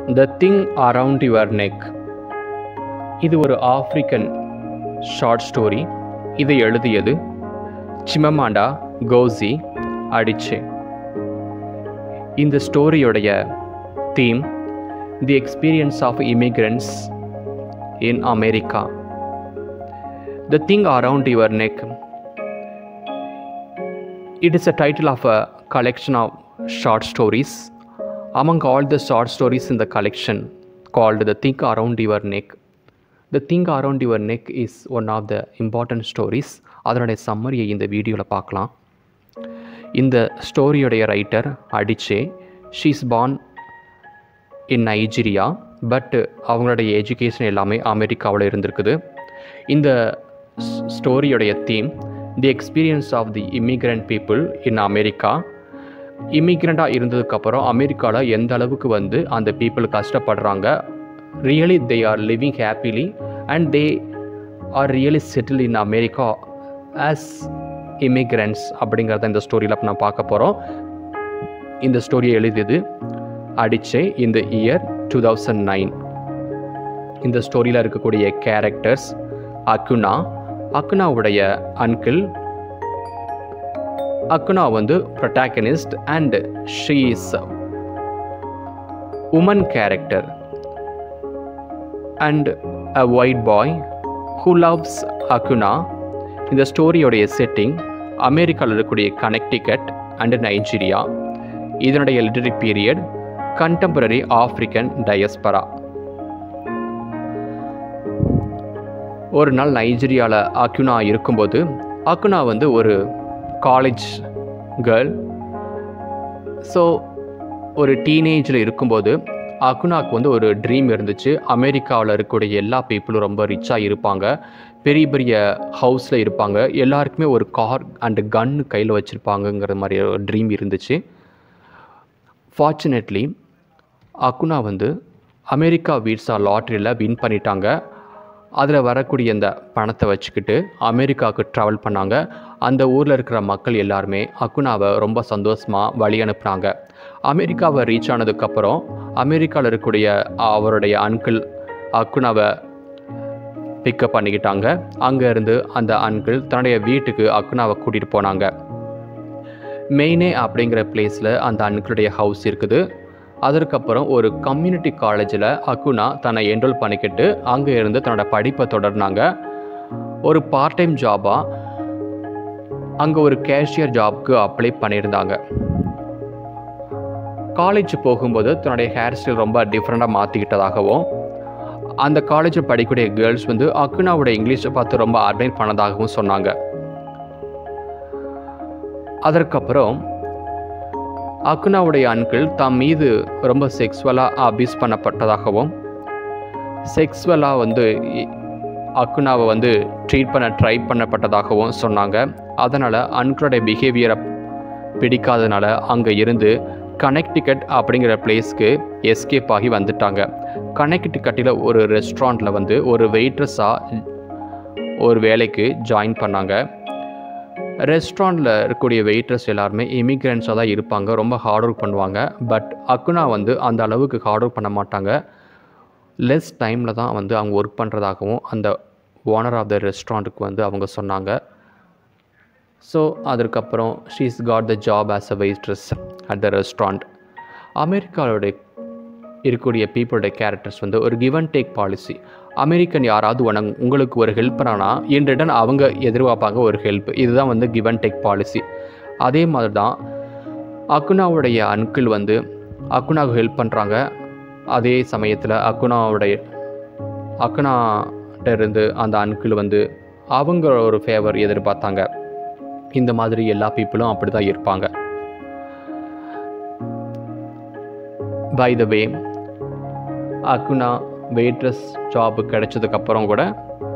the thing around your neck இது ஒரு African short story இதை எழுதியது சிமமாண்டா கோசி அடிச்சே இந்த ஸ்டோரியுடைய theme the experience of immigrants in America the thing around your neck it is a title of a collection of short stories among all the short stories in the collection called the think around your neck the think around your neck is one of the important stories அதனுடைய சம்மரியை இந்த வீடியோவில் பார்க்கலாம் இந்த ஸ்டோரியுடைய writer Adichie she's born in Nigeria but அவங்களுடைய education எல்லாமே அமெரிக்காவில் இருந்திருக்குது இந்த ஸ்டோரியுடைய theme the experience of the immigrant people in America இமிக்ரெண்ட்டாக இருந்ததுக்கப்புறம் அமெரிக்காவில் எந்த அளவுக்கு வந்து அந்த பீப்புள் கஷ்டப்படுறாங்க really they are living happily and they are really settle in America as immigrants அப்படிங்கிறத இந்த ஸ்டோரியில் நான் பார்க்க போகிறோம் இந்த ஸ்டோரியை எழுதியது அடிச்சே இந்த இயர் டூ தௌசண்ட் நைன் இந்த ஸ்டோரியில் இருக்கக்கூடிய கேரக்டர்ஸ் அக்குனா அக்குனாவுடைய அங்கிள் அக்குனா வந்து protagonist and she is woman character and a white boy who loves Akunna இந்த ஸ்டோரியோடைய செட்டிங் அமெரிக்காவில் இருக்கக்கூடிய கனெக்டிகட் அண்டு நைஜீரியா இதனுடைய literary period contemporary African diaspora ஒரு நாள் நைஜீரியாவில் அக்குனா இருக்கும்போது அக்குனா வந்து ஒரு காலேஜ் கேர்ள் ஸோ ஒரு டீனேஜில் இருக்கும்போது அக்குனாக்கு வந்து ஒரு ட்ரீம் இருந்துச்சு அமெரிக்காவில் இருக்கக்கூடிய எல்லா பீப்புளும் ரொம்ப ரிச்சாக இருப்பாங்க பெரிய பெரிய ஹவுஸில் இருப்பாங்க எல்லாருக்குமே ஒரு கார் அண்டு கன் கையில் வச்சுருப்பாங்கங்கிற மாதிரி ஒரு ட்ரீம் இருந்துச்சு ஃபார்ச்சுனேட்லி அக்குனா வந்து அமெரிக்கா வீட்ஸா லாட்ரியில் வின் பண்ணிட்டாங்க அதில் வரக்கூடிய இந்த பணத்தை வச்சுக்கிட்டு அமெரிக்காவுக்கு ட்ராவல் பண்ணாங்க அந்த ஊரில் இருக்கிற மக்கள் எல்லாருமே அக்குனாவை ரொம்ப சந்தோஷமாக வழி அனுப்புனாங்க அமெரிக்காவை ரீச் ஆனதுக்கப்புறம் அமெரிக்காவில் இருக்கக்கூடிய அவருடைய அன்கிள் அக்குனாவை பிக்கப் பண்ணிக்கிட்டாங்க அங்கேருந்து அந்த அன்கிள் தன்னுடைய வீட்டுக்கு அக்குனாவை கூட்டிகிட்டு போனாங்க மெயினே அப்படிங்கிற பிளேஸில் அந்த அன்கிளுடைய ஹவுஸ் இருக்குது அதற்கப்புறம் ஒரு கம்யூனிட்டி காலேஜில் அக்குனா தன்னை என்ரோல் பண்ணிக்கிட்டு அங்கே இருந்து தன்னோட படிப்பை தொடர்னாங்க ஒரு பார்ட் டைம் ஜாபாக அங்கே ஒரு கேஷியர் ஜாப்க்கு அப்ளை பண்ணியிருந்தாங்க காலேஜ் போகும்போது தன்னுடைய ஹேர் ஸ்டைல் ரொம்ப டிஃப்ரெண்ட்டாக மாற்றிக்கிட்டதாகவும் அந்த காலேஜில் படிக்கக்கூடிய கேர்ள்ஸ் வந்து அக்குனாவோட இங்கிலீஷை பார்த்து ரொம்ப அட்மைர் பண்ணதாகவும் சொன்னாங்க அதற்கப்புறம் அக்குனாவுடைய அன்கிள் தம் மீது ரொம்ப செக்ஸுவலாக அபியூஸ் பண்ணப்பட்டதாகவும் செக்ஸுவலாக வந்து அக்குனாவை வந்து ட்ரீட் பண்ண ட்ரை பண்ணப்பட்டதாகவும் சொன்னாங்க அதனால் அன்கிளோடைய பிஹேவியரை பிடிக்காதனால அங்கே இருந்து கனெக்டிகட் அப்படிங்கிற பிளேஸ்க்கு எஸ்கேப் ஆகி வந்துட்டாங்க கனெக்டிகட்டில் ஒரு ரெஸ்டாரண்ட்டில் வந்து ஒரு வெயிட்ரஸாக ஒரு வேலைக்கு ஜாயின் பண்ணாங்க ரெஸ்டாரண்ட்டில் இருக்கக்கூடிய வெயிட்ரஸ் எல்லாருமே இமிக்ரெண்ட்ஸாக தான் இருப்பாங்க ரொம்ப ஹார்ட் ஒர்க் பண்ணுவாங்க பட் அக்குனா வந்து அந்த அளவுக்கு ஹார்ட் ஒர்க் பண்ண மாட்டாங்க லெஸ் டைமில் தான் வந்து அவங்க ஒர்க் பண்ணுறதாகவும் அந்த ஓனர் ஆஃப் த ரெஸ்டாரண்ட்டுக்கு வந்து அவங்க சொன்னாங்க ஸோ அதற்கப்புறம் she's got the job as a waitress at the restaurant அமெரிக்காவோடைய இருக்கக்கூடிய பீப்புளுடைய கேரக்டர்ஸ் வந்து ஒரு give and take policy American யாராவது உனக்கு உங்களுக்கு ஒரு ஹெல்ப் பண்ணானா இன் ரிட்டன் அவங்க எதிர்பார்ப்பாங்க ஒரு ஹெல்ப் இதுதான் வந்து கிவ் அண்ட் டேக் பாலிசி அதே மாதிரி தான் அக்குனாவுடைய அன்கிள் வந்து அக்குனாவுக்கு ஹெல்ப் பண்ணுறாங்க அதே சமயத்தில் அக்குனாவுடைய அக்குனாட்ட இருந்து அந்த அன்கிள் வந்து அவங்க ஒரு ஃபேவர் எதிர்பார்த்தாங்க இந்த மாதிரி எல்லா பீப்புளும் அப்படி தான் இருப்பாங்க by the way Akunna waitress job கிடைச்சதுக்கப்புறம் கூட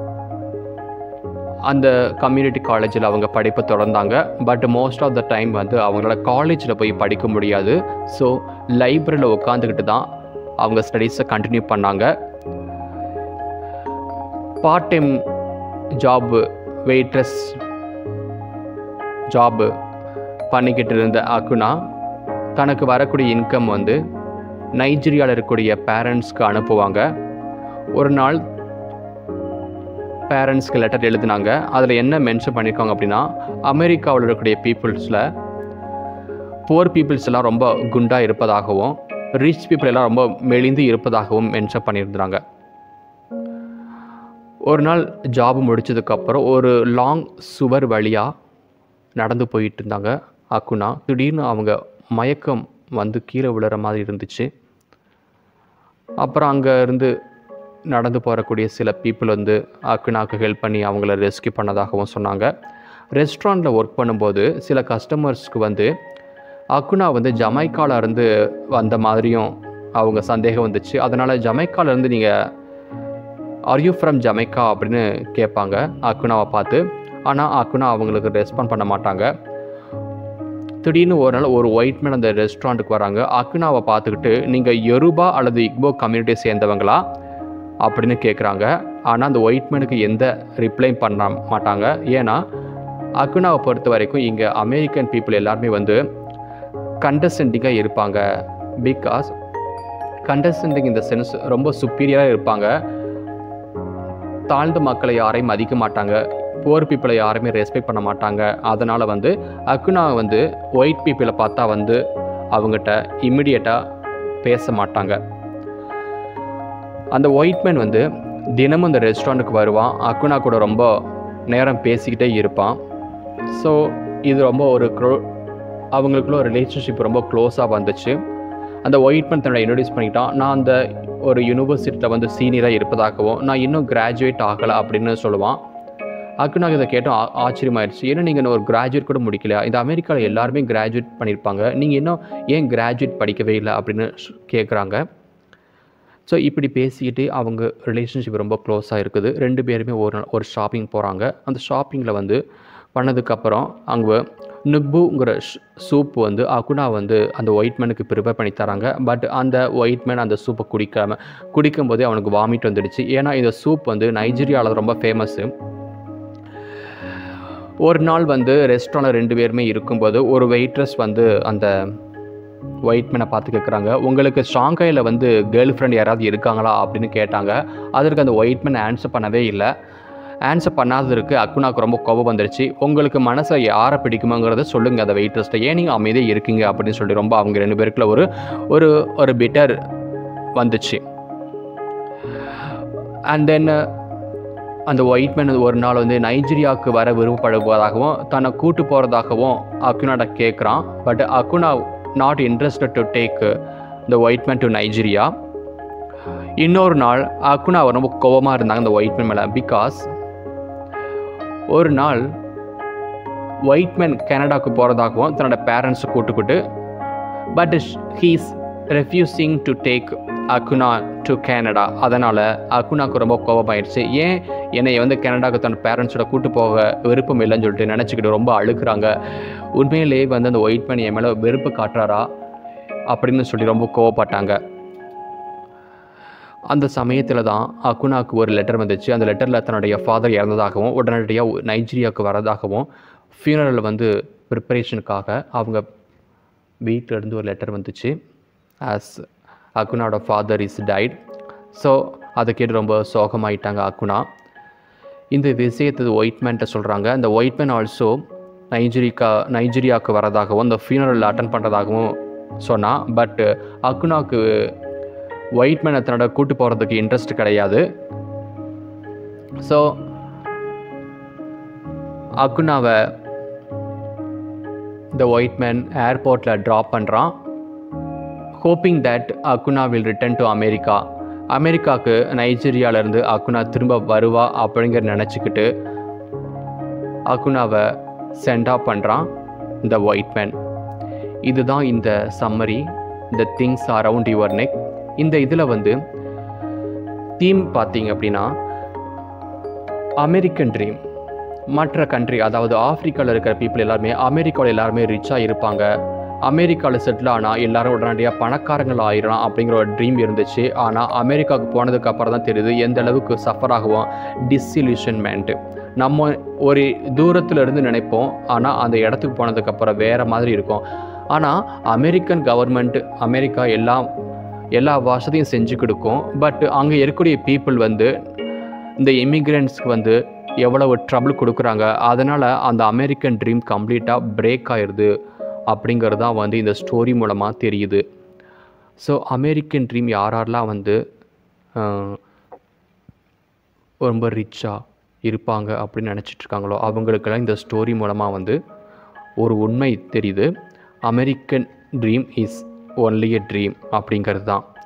அந்த கம்யூனிட்டி காலேஜில் அவங்க படிப்பை தொடர்ந்தாங்க but most of the time வந்து அவங்களால காலேஜில் போய் படிக்க முடியாது ஸோ லைப்ரரியில் உட்காந்துக்கிட்டு தான் அவங்க ஸ்டடீஸை கண்டினியூ பண்ணாங்க part time job waitress job பண்ணிக்கிட்டு இருந்த அக்குனா தனக்கு வரக்கூடிய இன்கம் வந்து நைஜீரியாவில் இருக்கக்கூடிய பேரண்ட்ஸ்க்கு அனுப்புவாங்க ஒரு நாள் பேரண்ட்ஸ்க்கு லெட்டர் எழுதினாங்க அதில் என்ன மென்ஷன் பண்ணியிருக்காங்க அப்படின்னா அமெரிக்காவில் இருக்கக்கூடிய பீப்புள்ஸில் புவர் பீப்புள்ஸ் எல்லாம் ரொம்ப குண்டாக இருப்பதாகவும் ரிச் பீப்புள் எல்லாம் ரொம்ப மெலிந்து இருப்பதாகவும் மென்ஷன் பண்ணியிருந்தாங்க ஒரு நாள் ஜாப் முடிச்சதுக்கப்புறம் ஒரு லாங் சுவர் வழியாக நடந்து போயிட்டு இருந்தாங்க அக்குனா திடீர்னு அவங்க மயக்கம் வந்து கீழே விழுற மாதிரி இருந்துச்சு அப்புறம் அங்கே இருந்து நடந்து போகக்கூடிய சில பீப்புள் வந்து அக்குனாக்கு ஹெல்ப் பண்ணி அவங்கள ரெஸ்க்யூ பண்ணதாகவும் சொன்னாங்க ரெஸ்டாரண்ட்டில் ஒர்க் பண்ணும்போது சில கஸ்டமர்ஸ்க்கு வந்து அக்குனா வந்து ஜமைக்கால இருந்து வந்த மாதிரியும் அவங்க சந்தேகம் வந்துச்சு அதனால் ஜமைக்கால இருந்து நீங்கள் ஆர் யூ ஃப்ரம் ஜமைக்கா அப்படின்னு கேட்பாங்க அக்குனாவை பார்த்து ஆனால் அக்குனா அவங்களுக்கு ரெஸ்பாண்ட் பண்ண மாட்டாங்க திடீர்னு ஒரு நாள் ஒரு ஒயிட் மேன் அந்த ரெஸ்டாரண்ட்டுக்கு வராங்க அக்குனாவை பார்த்துக்கிட்டு நீங்கள் யொருபா அல்லது இக்போ கம்யூனிட்டியை சேர்ந்தவங்களா அப்படின்னு கேட்குறாங்க ஆனால் அந்த ஒயிட் மேனுக்கு எந்த ரிப்ளையும் பண்ண மாட்டாங்க ஏன்னா அக்குனாவை பொறுத்த வரைக்கும் இங்கே அமெரிக்கன் பீப்புள் எல்லாருமே வந்து கண்டசென்டிங்காக இருப்பாங்க பிகாஸ் கண்டசென்டிங் இந்த சென்ஸ் ரொம்ப சுப்பீரியராக இருப்பாங்க தாழ்ந்த மக்களை யாரையும் மதிக்க மாட்டாங்க புவர் பீப்புளை யாருமே ரெஸ்பெக்ட் பண்ண மாட்டாங்க அதனால் வந்து அக்குனா வந்து ஒயிட் பீப்புளை பார்த்தா வந்து அவங்ககிட்ட இம்மிடியட்டாக பேச மாட்டாங்க அந்த ஒயிட் மேன் வந்து தினமும் அந்த ரெஸ்டாரண்ட்டுக்கு வருவான் அக்குனா கூட ரொம்ப நேரம் பேசிக்கிட்டே இருப்பான் ஸோ இது ரொம்ப ஒரு க்ளோ அவங்களுக்குள்ள ஒரு ரிலேஷன்ஷிப் ரொம்ப க்ளோஸாக வந்துச்சு அந்த ஒயிட் மேன் தன்னோட இன்ட்ரடியூஸ் பண்ணிக்கிட்டான் நான் அந்த ஒரு யூனிவர்சிட்டியில் வந்து சீனியராக இருப்பதாகவும் நான் இன்னும் கிராஜுவேட் ஆகலை அப்படின்னு சொல்லுவான் அக்குனாக இதை கேட்டோம் ஆ- ஆச்சரியமாயிருச்சு ஏன்னா நீங்கள் இன்னும் ஒரு கிராஜுவேட் கூட முடிக்கலையா இந்த அமெரிக்காவில் எல்லாருமே கிராஜுவேட் பண்ணியிருப்பாங்க நீங்கள் இன்னும் ஏன் கிராஜுவேட் படிக்கவே இல்லை அப்படின்னு கேட்குறாங்க ஸோ இப்படி பேசிக்கிட்டு அவங்க ரிலேஷன்ஷிப் ரொம்ப க்ளோஸாக இருக்குது ரெண்டு பேருமே ஒரு நாள் ஒரு ஷாப்பிங் போகிறாங்க அந்த ஷாப்பிங்கில் வந்து பண்ணதுக்கப்புறம் அங்கே நுக்புங்கிற சூப் வந்து அகுனா வந்து அந்த ஒயிட் மேனுக்கு ப்ரிப்பேர் பண்ணி தராங்க பட் அந்த ஒயிட் மேன் அந்த சூப்பை குடிக்காம குடிக்கும்போதே அவனுக்கு வாமிட் வந்துடுச்சு ஏன்னா இந்த சூப் வந்து நைஜீரியாவில் ரொம்ப ஃபேமஸ்ஸு ஒரு நாள் வந்து ரெஸ்டாரண்ட்டில் ரெண்டு பேருமே இருக்கும்போது ஒரு வெயிட்ரஸ் வந்து அந்த ஒயிட் மேனை பார்த்து கேட்குறாங்க உங்களுக்கு ஷாங்காயில் வந்து கேர்ள் ஃப்ரெண்ட் யாராவது இருக்காங்களா அப்படின்னு கேட்டாங்க அதற்கு அந்த ஒயிட் மேன் ஆன்சர் பண்ணவே இல்லை ஆன்சர் பண்ணாததுக்கு அக்குனாக்கு ரொம்ப கோபம் வந்துருச்சு உங்களுக்கு மனசில் யாரை பிடிக்குமோங்கிறத சொல்லுங்கள் அந்த வெயிட்ரஸ்ட்டை ஏன் நீங்கள் அமைதியாக இருக்கீங்க அப்படின்னு சொல்லி ரொம்ப அவங்க ரெண்டு பேருக்குள்ள ஒரு ஒரு ஒரு பிட்டர் வந்துச்சு அண்ட் தென் அந்த ஒயிட் மேன் ஒரு நாள் வந்து நைஜீரியாவுக்கு வர விருப்பப்படுவதாகவும் தன்னை கூட்டு போகிறதாகவும் அக்குனாட கேட்குறான் but Akunna not interested to take the white man to Nigeria இன்னொரு நாள் அக்குனா ரொம்ப கோபமாக இருந்தாங்க அந்த ஒயிட் மேன் மேலே பிகாஸ் ஒரு நாள் ஒயிட் மேன் கனடாவுக்கு போகிறதாகவும் தன்னோட பேரண்ட்ஸை கூட்டுக்கிட்டு but he's refusing to take Akunna to Canada அதனால் அக்குனாக்கு ரொம்ப கோபமாயிடுச்சு ஏன் என்னை வந்து கனடாவுக்கு தன் பேரண்ட்ஸோட கூட்டு போக விருப்பம் இல்லைன்னு சொல்லிட்டு நினச்சிக்கிட்டு ரொம்ப அழுக்குறாங்க உண்மையிலேயே வந்து அந்த ஒயிட் மேன் என் மேலே வெறுப்பு காட்டுறாரா அப்படின்னு சொல்லி ரொம்ப கோவப்பட்டாங்க அந்த சமயத்தில் தான் அக்குனாக்கு ஒரு லெட்டர் வந்துச்சு அந்த லெட்டரில் தன்னுடைய ஃபாதர் இறந்ததாகவும் உடனடியாக நைஜீரியாவுக்கு வரதாகவும் ஃபியூனரல் வந்து ப்ரிப்பரேஷனுக்காக அவங்க வீட்டில் இருந்து ஒரு லெட்டர் வந்துச்சு ஆஸ் அக்குனாவோட ஃபாதர் இஸ் டைட் ஸோ அதை கேட்டு ரொம்ப சோகமாயிட்டாங்க அக்குனா இந்த விஷயத்தை ஒயிட் மேன்ட்ட சொல்கிறாங்க அந்த ஒயிட் மேன் ஆல்சோ நைஜீரிக்கா நைஜீரியாவுக்கு வரதாகவும் இந்த ஃபியூனரல் அட்டன் பண்ணுறதாகவும் சொன்னான் பட் அக்குனாவுக்கு ஒயிட் மேனை தன்னோட கூட்டு போகிறதுக்கு இன்ட்ரெஸ்ட் கிடையாது ஸோ அக்குனாவை இந்த ஒயிட் மேன் ஏர்போர்ட்டில் ட்ராப் பண்ணுறான் hoping that Akunna will return to America அமெரிக்காவுக்கு நைஜீரியாவிலேருந்து அக்குனா திரும்ப வருவா அப்படிங்கிற நினச்சிக்கிட்டு அக்குனாவை சென்ட் ஆஃப் பண்ணுறான் இந்த ஒயிட் மேன் இதுதான் இந்த summary the things around your neck இந்த இதில் வந்து தீம் பார்த்தீங்க அப்படின்னா அமெரிக்கன் ட்ரீம் மற்ற கண்ட்ரி அதாவது ஆப்பிரிக்காவில் இருக்கிற பீப்புள் எல்லாருமே அமெரிக்காவில் எல்லாருமே ரிச்சாக இருப்பாங்க அமெரிக்காவில் செட்டில் ஆனால் எல்லாரும் உடனடியாக பணக்காரங்கள் ஆயிடலாம் அப்படிங்கிற ஒரு ட்ரீம் இருந்துச்சு ஆனால் அமெரிக்காவுக்கு போனதுக்கு அப்புறம் தான் தெரியுது எந்த அளவுக்கு சஃபர் ஆகுவோம் டிஸ்இல்யூஷன்மெண்ட்டு நம்ம ஒரு தூரத்துல இருந்து நினைப்போம் ஆனால் அந்த இடத்துக்கு போனதுக்கப்புறம் வேறு மாதிரி இருக்கும் ஆனால் அமெரிக்கன் கவர்மெண்ட் அமெரிக்கா எல்லாம் எல்லா வசதியும் செஞ்சு கொடுக்கும் பட் அங்கே இருக்கக்கூடிய பீப்புள் வந்து இந்த இமிக்ரெண்ட்ஸ்க்கு வந்து எவ்வளவு ட்ரபிள் கொடுக்குறாங்க அதனால் அந்த அமெரிக்கன் ட்ரீம் கம்ப்ளீட்டாக பிரேக் ஆயிடுது அப்படிங்கிறது தான் வந்து இந்த ஸ்டோரி மூலமாக தெரியுது ஸோ அமெரிக்கன் ட்ரீம் யார் யாரெல்லாம் வந்து ஆஹ், ரொம்ப ரிச்சாக இருப்பாங்க அப்படின்னு நினச்சிட்டு இருக்காங்களோ அவங்களுக்கெல்லாம் இந்த ஸ்டோரி மூலமாக வந்து ஒரு உண்மை தெரியுது American dream is only a dream அப்படிங்கிறது தான்